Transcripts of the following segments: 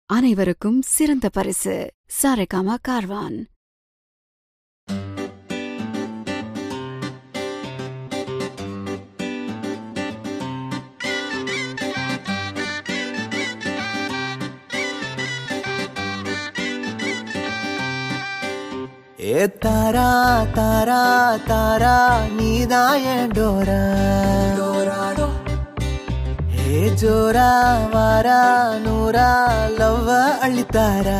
அனைவருக்கும் சிறந்த பரிசு சாரேகாமா கார்வான் ஏ தாரா தாரா தாரா நீதான் என் டோரா டோராடோ ஏ ஜோரா வாரா நூரா லவ்வ அள்ளித்தாரா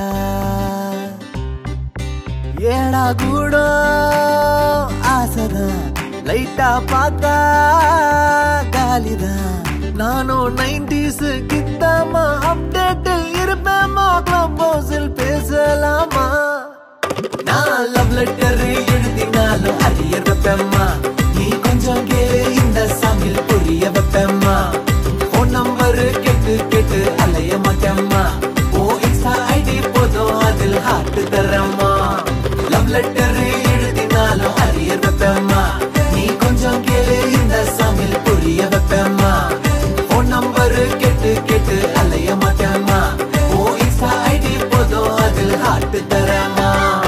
ஏடா கூடோ ஆசைதான் லைட்டா பார்த்தா காலிதான் நானும் நைன்டிஸ் கித்தாமா அப்டேட்டில் இருப்பேமா கிளப் ஹவுஸில் பேசலாமா நான் லவ் லெட்டர் எழுதினாலும் அறிய வைப்பேம்மா நீ கொஞ்சம் கேளு இந்த சாமியில் புரிய வைப்பேம்மா போன் நம்பர் கேட்டு கேட்டு அலைய மாட்டேம்மா ஓ இன்ஸ்டா ஐடி போதும் அதில் ஹார்ட் தரம்மா லவ் லெட்டர் எழுதினாலும் அறிய வைப்பேம்மா நீ கொஞ்சம் கேளு இந்த சாமியில் புரிய வைப்பேம்மா போன் நம்பர் கேட்டு கேட்டு அலைய மாட்டேம்மா ஓ இன்ஸ்டா ஐடி போதும் அதில் ஹார்ட் தரம்மா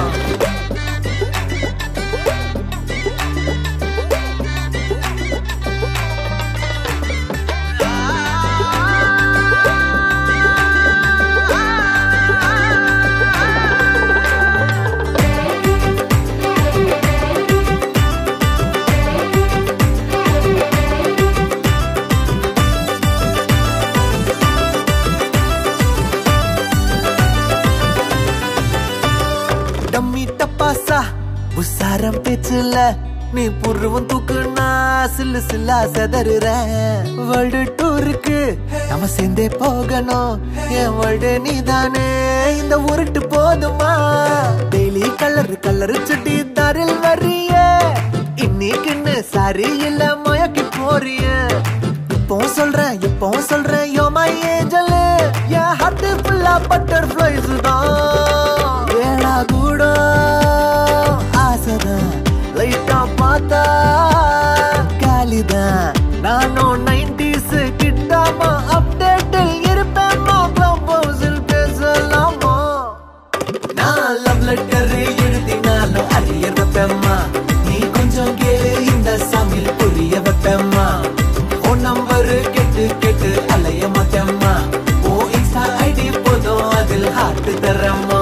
டம்மி டப்பாசா உசாரம் பேச்சுல நீ புருவம் தூக்குனா சில்லு சில்லா செதறுற வேர்ல்டு டூருக்கு நம்ம சேர்ந்தே போகணும் என் வேர்ல்டு நீதானே இந்த உருட்டு போதுமா டெய்லி கலர் கலர் சுட்டி தாரில் வரிய இன்னைக்குன்னு சரி இல்ல மயக்கி போறிய இப்போ சொல்றேன் இப்போ சொல்றேன் யோ மை ஏஞ்சல் என் ஹார்ட் ஃபுல்லா பட்டர்ஃப்ளைஸ் தான் ஏடா கூட ஆசைதான் லைட்டா பார்த்தா காலிதான் நானும் நைன்டிஸ் கிட்டாமா அப்டேட்டில் இருப்பேன் கிளப் ஹவுஸில் பேசலாமா நான் லவ் லெட்டர் எழுதினாலும் அறிய வைப்பேம்மா நீ கொஞ்சம் கேளு இந்த சாமியில் புரிய வைப்பேம்மா உன் நம்பர் கேட்டு கேட்டு அலைய மாட்டேம்மா ஓ இன்ஸ்டா ஐடி போதும் அதில் ஹார்ட் தரம்மா